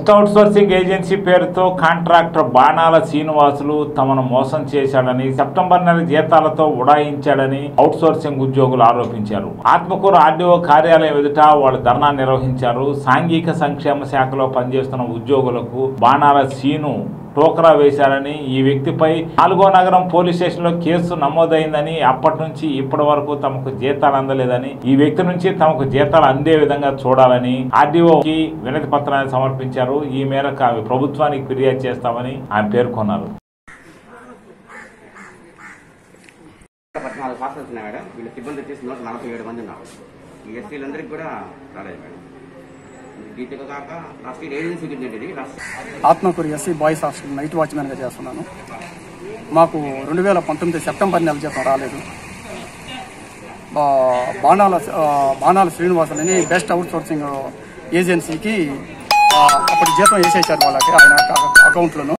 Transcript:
best outsourcing agency పేరుతో contractor Banala Srinivasulu తమను మోసం చేశాడని సెప్టెంబర్ నెల జీతాలతో ఉడాయించాడని అవుట్ సోర్సింగ్ ఉద్యోగులు ఆరోపించారు ఆత్మకూరు ఆర్డీఓ కార్యాలయం ఎదుట వాళ్ళు ధర్నా నిర్వహించారు సాంఘిక సంక్షేమ శాఖలో పనిచేస్తున్న ఉద్యోగులకు బాణాల సీను టోకరా వేశారని ఈ వ్యక్తిపై నాలుగో నగరం పోలీస్ స్టేషన్ లో కేసు నమోదైందని అప్పటి నుంచి ఇప్పటి వరకు తమకు జీతాలు అందలేదని ఈ వ్యక్తి నుంచి తమకు జీతాలు అందే విధంగా చూడాలని ఆర్డీఓకి వినతి పత్రాన్ని సమర్పించారు ఈ మేరకు ఆమె ప్రభుత్వానికి ఫిర్యాదు చేస్తామని ఆమె పేర్కొన్నారు పద్నాలుగు పాస్టర్స్ ఉన్నాయి మేడం వీళ్ళ సిబ్బంది వచ్చేసి నూట నలభై ఏడు మంది ఉన్నారు ఈ ఎస్సీలందరికీ కూడా రాలేదు మేడం వీటితో కాక లాస్ట్ ఇయర్ ఏజెన్సీ గురించి ఇది last Atmakur SC boys hostel night వాచ్మెన్గా చేస్తున్నాను మాకు రెండు వేల పంతొమ్మిది సెప్టెంబర్ నెల జీతం రాలేదు బా- బాణాల ఆ, బాణాల శ్రీనివాసన్ అని బెస్ట్ అవుట్ సోర్సింగ్ ఏజెన్సీకి ఆ, అప్పటి జీతం వేసేసారు వాళ్ళకి ఆయన అకౌంట్లోను